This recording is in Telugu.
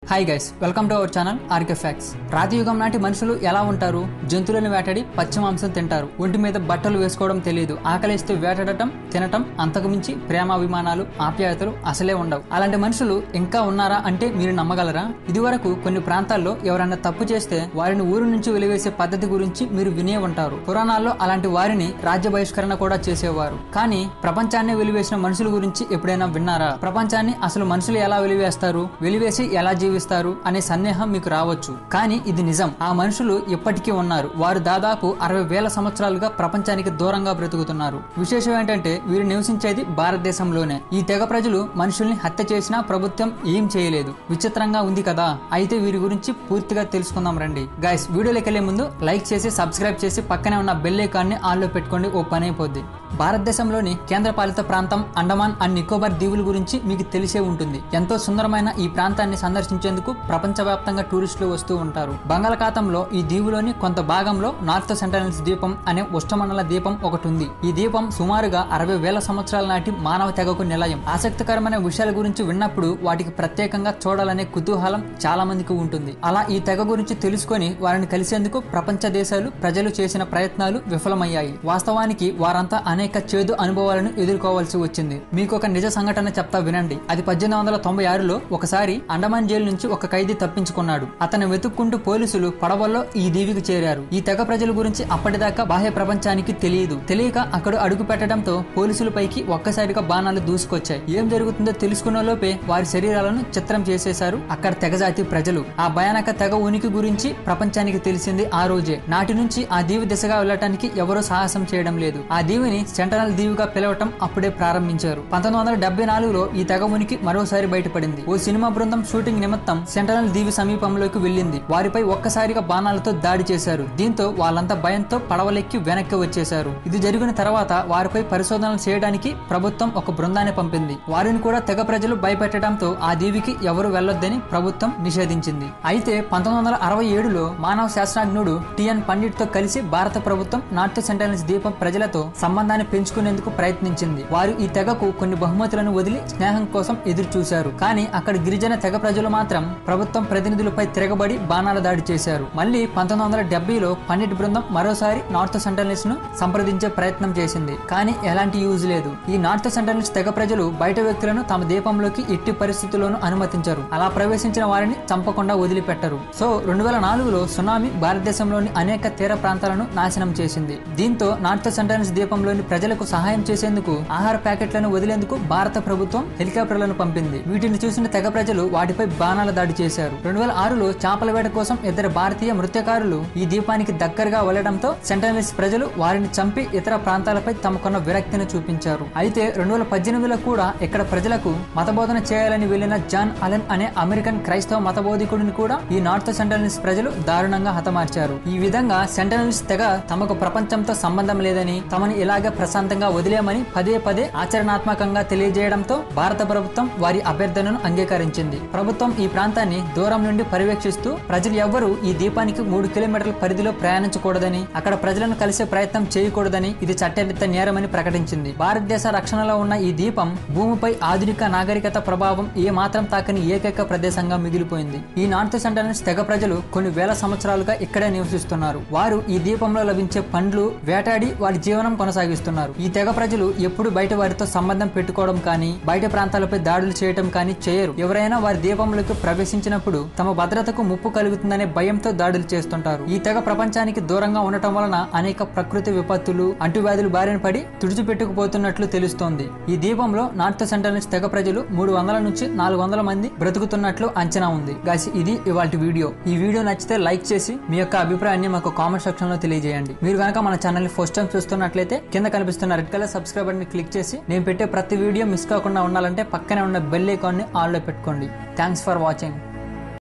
hi guys welcome to our channel RK facts రాతియుగం నాటి మనుషులు ఎలా ఉంటారు జంతువులను వేటాడి పచ్చి మాంసం తింటారు ఒంటి మీద బట్టలు వేసుకోవడం తెలియదు ఆకలిస్తే వేటాడటం తినటం అంతకుమించి ప్రేమాభిమానాలు ఆప్యాయతలు అసలే ఉండవు అలాంటి మనుషులు ఇంకా ఉన్నారా అంటే మీరు నమ్మగలరా ఇదివరకు కొన్ని ప్రాంతాల్లో ఎవరైనా తప్పు చేస్తే వారిని ఊరు నుంచి వెలివేసే పద్ధతి గురించి మీరు వినే ఉంటారు పురాణాల్లో అలాంటి వారిని రాజ్య బహిష్కరణ కూడా చేసేవారు కానీ ప్రపంచాన్ని వెలివేసిన మనుషుల గురించి ఎప్పుడైనా విన్నారా ప్రపంచాన్ని అసలు మనుషులు ఎలా వెలివేస్తారు వెలివేసి ఎలా జీవిస్తారు అనే సందేహం మీకు రావచ్చు కానీ ఇది నిజం ఆ మనుషులు ఇప్పటికీ ఉన్నారు వారు దాదాపు అరవై వేల సంవత్సరాలుగా ప్రపంచానికి దూరంగా బ్రతుకుతున్నారు విశేషం ఏంటంటే వీరు నివసించేది భారతదేశంలోనే ఈ తెగ ప్రజలు మనుషుల్ని హత్య చేసినా ప్రభుత్వం ఏం చేయలేదు విచిత్రంగా ఉంది కదా అయితే వీరి గురించి పూర్తిగా తెలుసుకుందాం రండి గైస్ వీడియోలోకి వెళ్లే ముందు లైక్ చేసి సబ్స్క్రైబ్ చేసి పక్కనే ఉన్న బెల్ ఐకాన్ని ఆన్లో పెట్టుకోండి ఓ పని అయిపోద్ది భారతదేశంలోని కేంద్రపాలిత ప్రాంతం అండమాన్ అండ్ నికోబార్ దీవుల గురించి మీకు తెలిసే ఉంటుంది ఎంతో సుందరమైన ఈ ప్రాంతాన్ని సందర్శించేందుకు ప్రపంచవ్యాప్తంగా టూరిస్టులు వస్తూ ఉంటారు బంగాళాఖాతంలో ఈ దీవులోని కొంత భాగంలో నార్త్ సెంటనల్స్ ద్వీపం అనే ఉష్ణమండల ద్వీపం ఒకటి ఉంది ఈ ద్వీపం సుమారుగా అరవై వేల సంవత్సరాల నాటి మానవ తెగకు నిలయం ఆసక్తికరమైన విషయాల గురించి విన్నప్పుడు వాటికి ప్రత్యేకంగా చూడాలనే కుతూహలం చాలా మందికి ఉంటుంది అలా ఈ తెగ గురించి తెలుసుకొని వారిని కలిసేందుకు ప్రపంచ దేశాలు ప్రజలు చేసిన ప్రయత్నాలు విఫలమయ్యాయి వాస్తవానికి వారంతా అనేక చేదు అనుభవాలను ఎదుర్కోవాల్సి వచ్చింది మీకు ఒక నిజ సంఘటన చెప్తా వినండి అది పద్దెనిమిది వందల తొంభై ఆరులో ఒకసారి అండమాన్ జైలు నుంచి ఒక ఖైదీ తప్పించుకున్నాడు అతను వెతుక్కుంటూ పోలీసులు పడవల్లో ఈ దీవికి చేరారు ఈ తెగ ప్రజల గురించి అప్పటిదాకా బాహ్య ప్రపంచానికి తెలియదు తెలియక అక్కడ అడుగు పెట్టడంతో పోలీసులపైకి ఒక్కసారిగా బాణాలు దూసుకొచ్చాయి ఏం జరుగుతుందో తెలుసుకున్న లోపే వారి శరీరాలను చిత్రం చేసేశారు అక్కడ తెగజాతి ప్రజలు ఆ భయానక తెగ ఉనికి గురించి ప్రపంచానికి తెలిసింది ఆ రోజే నాటి నుంచి ఆ దీవి దిశగా వెళ్ళటానికి ఎవరూ సాహసం చేయడం లేదు ఆ దీవిని సెంటనల్ దీవిగా పిలవటం అప్పుడే ప్రారంభించారు పంతొమ్మిది వందల డెబ్బై నాలుగులో ఈ తెగ ఉనికి మరోసారి బయటపడింది ఓ సినిమా బృందం షూటింగ్ నిమిత్తం సెంటనల్ దీవి సమీపంలోకి వెళ్ళింది వారిపై ఒక్కసారిగా బాణాలతో దాడి చేశారు దీంతో వాళ్ళంతా భయంతో పడవలెక్కి వెనక్కి వచ్చేశారు ఇది జరిగిన తర్వాత వారిపై పరిశోధనలు చేయడానికి ప్రభుత్వం ఒక బృందాన్ని పంపింది వారిని కూడా తెగ ప్రజలు భయపెట్టడంతో ఆ దీవికి ఎవరు వెళ్లొద్దని ప్రభుత్వం నిషేధించింది అయితే పంతొమ్మిది వందల అరవై ఏడులో మానవ శాస్త్రజ్ఞుడు టిఎన్ పండిట్ తో కలిసి భారత ప్రభుత్వం నార్త్ సెంటనల్స్ ద్వీపం ప్రజలతో సంబంధాన్ని పెంచుకునేందుకు ప్రయత్నించింది వారు ఈ తెగకు కొన్ని బహుమతులను వదిలి స్నేహం కోసం ఎదురు చూశారు కానీ అక్కడ గిరిజన తెగ ప్రజలు మాత్రం ప్రభుత్వం ప్రతినిధులపై తిరగబడి బాణాల దాడి చేశారు మళ్ళీ పంతొమ్మిది వందల డెబ్బైలో పండిట్ బృందం మరోసారి నార్త్ సెంటనల్స్ ను సంప్రదించే ప్రయత్నం చేసింది కానీ ఎలాంటి యూజ్ లేదు ఈ నార్త్ సెంటనల్స్ తెగ ప్రజలు బయట వ్యక్తులను తమ దీపంలోకి ఎట్టి పరిస్థితుల్లోనూ అనుమతించరు అలా ప్రవేశించిన వారిని చంపకుండా వదిలిపెట్టరు సో రెండు వేల నాలుగులో సునామీ భారతదేశంలోని అనేక తీర ప్రాంతాలను నాశనం చేసింది దీంతో నార్త్ సెంటనల్స్ ద్వీపంలోని ప్రజలకు సహాయం చేసేందుకు ఆహార ప్యాకెట్లను వదిలేందుకు భారత ప్రభుత్వం హెలికాప్టర్లను పంపింది వీటిని చూసిన తెగ ప్రజలు వాటిపై బాణాల దాడి చేశారు రెండు వేల ఆరులో చేపల వేట కోసం ఇద్దరు భారతీయ నృత్యకారులు ఈ ద్వీపానికి దగ్గరగా వెళ్లడంతో సెంటనల్స్ ప్రజలు వారిని చంపి ఇతర ప్రాంతాలపై తమకున్న విరక్తిని చూపించారు అయితే రెండు వేల పద్దెనిమిదిలో కూడా ఇక్కడ ప్రజలకు మతబోధన చేయాలని వెళ్లిన జాన్ అలెన్ అనే అమెరికన్ క్రైస్తవ మతబోధికుడిని కూడా ఈ నార్త్ సెంటనల్స్ ప్రజలు దారుణంగా హతమార్చారు ఈ విధంగా సెంటనల్స్ తెగ తమకు ప్రపంచంతో సంబంధం లేదని తమని ఇలాగే ప్రశాంతంగా వదిలేమని పదే పదే ఆచరణాత్మకంగా తెలియజేయడంతో భారత ప్రభుత్వం వారి అభ్యర్థనను అంగీకరించింది ప్రభుత్వం ఈ ప్రాంతాన్ని దూరం నుండి పర్యవేక్షిస్తూ ప్రజలు ఎవ్వరూ ఈ దీపానికి మూడు కిలోమీటర్ల పరిధిలో ప్రయాణించకూడదని అక్కడ ప్రజలను కలిసే ప్రయత్నం చేయకూడదని ఇది చట్టరిత్త నేరమని ప్రకటించింది భారతదేశ రక్షణలో ఉన్న ఈ దీపం భూమిపై ఆధునిక నాగరికత ప్రభావం ఏ మాత్రం తాకని ఏకైక ప్రదేశంగా మిగిలిపోయింది ఈ నార్త్ సెంటనల్స్ తెగ ప్రజలు కొన్ని వేల సంవత్సరాలుగా ఇక్కడే నివసిస్తున్నారు వారు ఈ దీపంలో లభించే పండ్లు వేటాడి వారి జీవనం కొనసాగిస్తున్నారు ఈ తెగ ప్రజలు ఎప్పుడు బయట వారితో సంబంధం పెట్టుకోవడం కానీ బయట ప్రాంతాలపై దాడులు చేయడం కానీ చేయరు ఎవరైనా వారి దీపంలోకి ప్రవేశించినప్పుడు తమ భద్రతకు ముప్పు కలుగుతుందనే భయంతో దాడులు చేస్తుంటారు ఈ తెగ ప్రపంచానికి దూరంగా ఉండటం వలన అనేక ప్రకృతి విపత్తులు అంటువ్యాధులు బారిన పడి తుడిచిపెట్టుకుపోతున్నట్లు తెలుస్తోంది ఈ దీపంలో నార్త్ సెంటనల్స్ తెగ ప్రజలు మూడు వందల నుంచి నాలుగు వందల మంది బ్రతుకుతున్నట్లు అంచనా ఉంది గాసి ఇది ఇవాళ వీడియో ఈ వీడియో నచ్చితే లైక్ చేసి మీ యొక్క అభిప్రాయాన్ని మాకు కామెంట్ సెక్షన్ లో తెలియజేయండి మీరు కనుక మన ఛానల్ ఫస్ట్ టైం చూస్తున్నట్లయితే కింద కనిపిస్తున్న red colour subscribe button click చేసి నేను పెట్టే ప్రతి వీడియో మిస్ కాకుండా ఉండాలంటే పక్కనే ఉన్న బెల్ ఐకాన్ ని ఆన్ లో పెట్టుకోండి థ్యాంక్స్ ఫర్ వాచింగ్